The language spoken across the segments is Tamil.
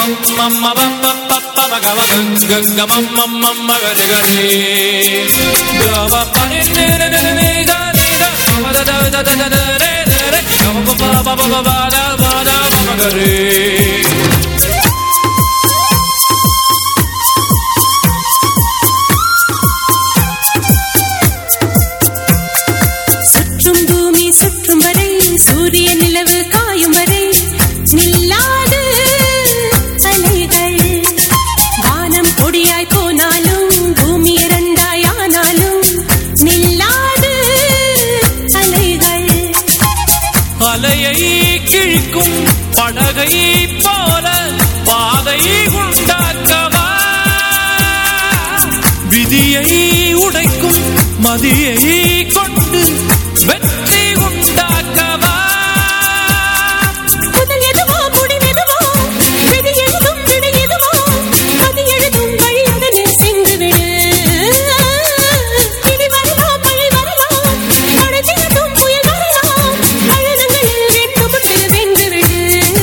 மம்ம பப்ப பப்ப மகவ கங்க மம்ம மம்ம கரி கரி கவ பனி நிர நிர நி த நி த மம த த த த த ரே ரே ரே கவ ப ப ப ப ப த ப த மம கரி சுற்றும் பூமி சுற்றும் வரை சூரிய நிலவு காயும் வரை நில்லாது அலைகள் வானம் பொடியாய் போனாலும் பூமி இரண்டாய் ஆனாலும் நில்லாது அலைகள் அலையை கிழிக்கும் படகை போல பாதை உண்டாக்கவா விதியை உடைக்கும் மதியை கொண்டு வெற்றி உண்டாக்கவா முதல் எதுவோ முடிவெதுவோ விதி எழுதும் விடை எதுவோ அது எழுதும் வழி அதனில் சென்று விடு இனி வரலாம் பழி வரலாம் படைத்திருக்கும் புயல் வரலாம் பயணங்களில் வெட்டுமுட்டு வென்று விடு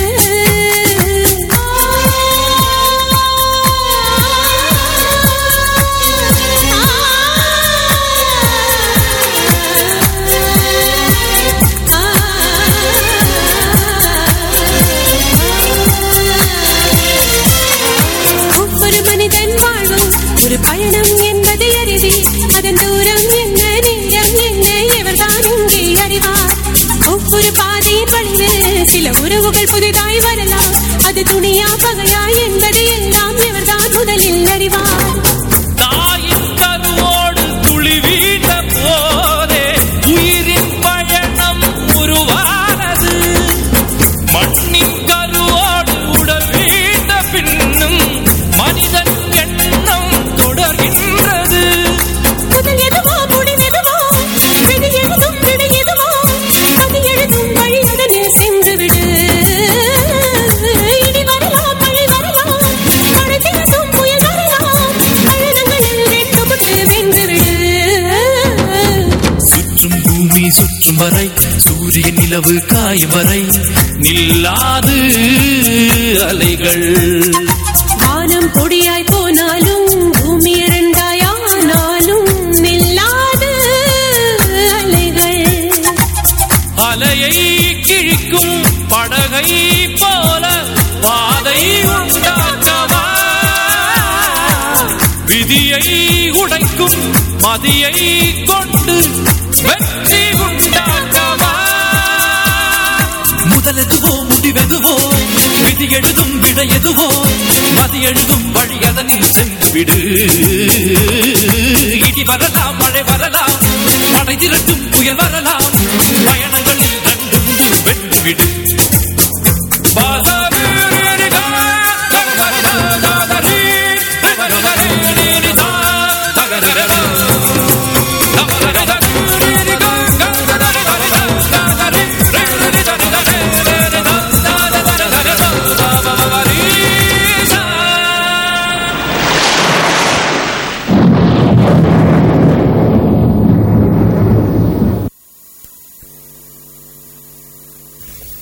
ஒவ்வொரு மனிதன் வாழ்வும் ஒரு பயணம் என்பது அறிவி அதன் தூரம் என்ன நேரம் என்ன எவர்தான் இங்கே அறிவார் ஒவ்வொரு பாதையின் வழியில் சில உறவுகள் புதிதாய் வரலாம் அது துணியா பகையா என்பது எல்லாம் எவர்தான் முதலில் அறிவார் தாயின் கருவோடு துளி வீண்ட போதே உயிரின் பயணம் உருவானது மண்ணின் கருவோடு உடல் வீண்ட பின்னும் மனிதன் எண்ணம் தொடர்கின்றது முதல் எதுவோ முடிவெதுவோ விதி எழுதும் விடை எதுவோ அது எழுதும் வழி அதனில் சென்று விடு இனி வரலாம் பழி வரலாம் படைத்திருக்கும் புயல் வரலாம் பயணங்களில் வெட்டுமுட்டு வென்று விடு சுற்றும் பூமி சுற்றும் வரை சூரிய நிலவு காயும் வரை நில்லாது அலைகள் வானம் பொடியாய் போனாலும் பூமி இரண்டாயானாலும் நில்லாது அலைகள் அலையை கிழிக்கும் படகை போல பாதை உண்டாக்கவா விதியை உடைக்கும் மதியை கொண்டு வெற்றி உண்டாக்கவா முதலெதுவோ முடிவெதுவோ விதி எழுதும் விட எதுவோ மதி எழுதும் வழி அதனில் சென்று விடு இடி வரலாம் மழை வரலாம் படை திரட்டும் புயல் வரலாம் பயணங்களில் கண்டு வென்று விடு